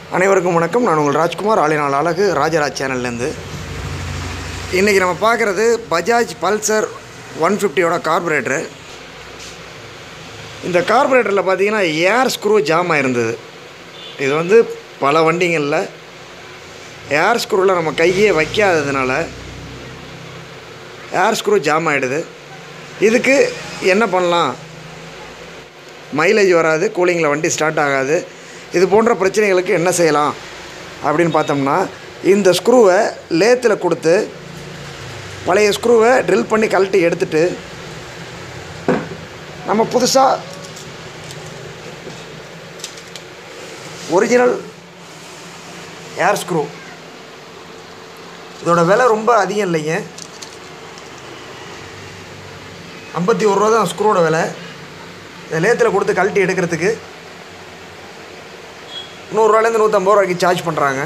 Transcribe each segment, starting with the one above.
அனைவருக்கும் வணக்கம் நான் உங்கள் ராஜ்குமார் ஆளினால் அழகு ராஜராஜ் சேனல்லேருந்து இன்றைக்கி நம்ம பார்க்குறது பஜாஜ் பல்சர் ஒன் ஃபிஃப்டியோட கார்பரேட்டரு இந்த கார்பரேட்டரில் பார்த்தீங்கன்னா ஏர் ஸ்க்ரூ ஜாம் ஆயிருந்தது இது வந்து பல வண்டிங்களில் ஏர் ஸ்க்ரூவில் நம்ம கையே வைக்காததுனால ஏர் ஸ்க்ரூ ஜாம் ஆகிடுது இதுக்கு என்ன பண்ணலாம் மைலேஜ் வராது கூலிங்கில் வண்டி ஸ்டார்ட் ஆகாது இது போன்ற பிரச்சனைகளுக்கு என்ன செய்யலாம் அப்படின்னு பார்த்தோம்னா இந்த ஸ்க்ரூவை லேத்தில் கொடுத்து பழைய ஸ்க்ரூவை ட்ரில் பண்ணி கழட்டி எடுத்துட்டு நம்ம புதுசாக ஒரிஜினல் ஏர் ஸ்க்ரூ இதோட விலை ரொம்ப அதிகம் இல்லைங்க ஐம்பத்தி ஒரு ரூபா தான் ஸ்க்ரூவோட விலை இதை லேத்தில் கொடுத்து கழட்டி எடுக்கிறதுக்கு நூறுரூவாலேருந்து நூற்றம்பது ரூபா வரைக்கும் சார்ஜ் பண்ணுறாங்க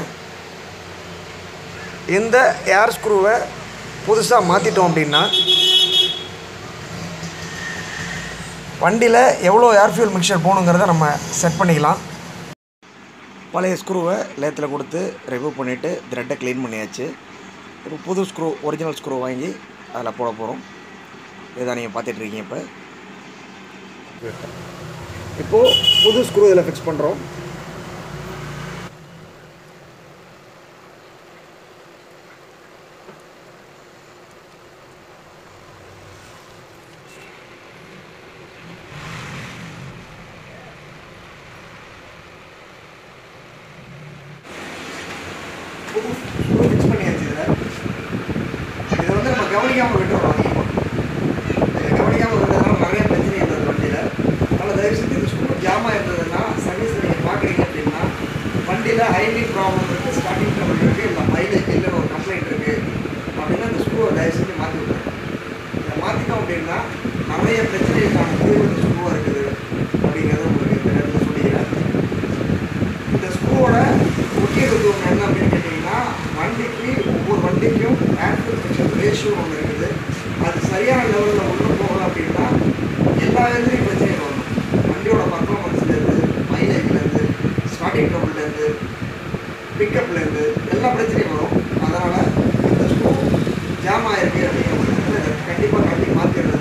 இந்த ஏர் ஸ்க்ரூவை புதுசாக மாற்றிட்டோம் அப்படின்னா வண்டியில் எவ்வளோ ஏர் ஃபியூல் மிக்சர் போகணுங்கிறத நம்ம செட் பண்ணிக்கலாம் பழைய ஸ்க்ரூவை லேத்தில் கொடுத்து ரிமூவ் பண்ணிவிட்டு த்ரெட்டை க்ளீன் பண்ணியாச்சு இப்போ புது ஸ்க்ரூ ஒரிஜினல் ஸ்க்ரூ வாங்கி அதில் போட போகிறோம் இதான் நீங்கள் பார்த்துட்ருக்கீங்க இப்போ இப்போது புது ஸ்க்ரூ இதில் ஃபிக்ஸ் பண்ணுறோம் புது ஸ்க்ரூ ஃபிக்ஸ் பண்ணியாச்சு இதில் இதை வந்து நம்ம கவனிக்காமல் விட்டுறோம் அதிகமாக இதை கவனிக்காமல் விட்டதுனால நிறைய பிரச்சனை இருந்தது வண்டியில் அதனால் தயவு செஞ்சு இந்த ஸ்க்ரூ ஜாமாக இருந்ததுன்னா சர்வீஸ் நீங்கள் பார்க்குறீங்க அப்படின்னா வண்டியில் ஹைலிங் ப்ராப்ளம் இருக்குது ஸ்டார்டிங் ட்ரபிள் இருக்குது இல்லை மைலேஜ் இல்லைன்னு ஒரு கம்ப்ளைண்ட் இருக்குது அப்படின்னா இந்த ஸ்க்ரூவை தயவு செஞ்சு மாற்றி விட்டுருங்க இதை மாற்றிட்டோம் அப்படின்னா நிறைய பிரச்சனைக்கான தீர்வு இந்த ஸ்க்ரூவாக இருக்குது அப்படிங்கிறத உங்களுக்கு இந்த நேரத்தில் சொல்லிக்கிறேன் இந்த ஸ்க்ரூவோட முக்கியத்துவம் என்ன அப்படின்னு கேட்டிங்கன்னா வண்டிக்கு ஒவ்வொரு வண்டிக்கும் ஆக்டிவ் ப்ரெஷர் ரேஷியோ ஒன்று இருக்குது அது சரியான லெவலில் உள்ள போகல அப்படின்னா எல்லா இதுலேயும் பிரச்சனை வரும் வண்டியோட பர்ஃபார்மன்ஸ்லேருந்து மைலேஜ்லேருந்து ஸ்டார்டிங் ட்ரபிள்லேருந்து பிக்கப்லேருந்து எல்லா பிரச்சனையும் வரும் அதனால் இந்த ஸ்க்ரூ ஜாம் ஆயிருக்கு அப்படிங்கிற பட்சத்தில் இதை கண்டிப்பாக கட்டி மாற்றிடுறது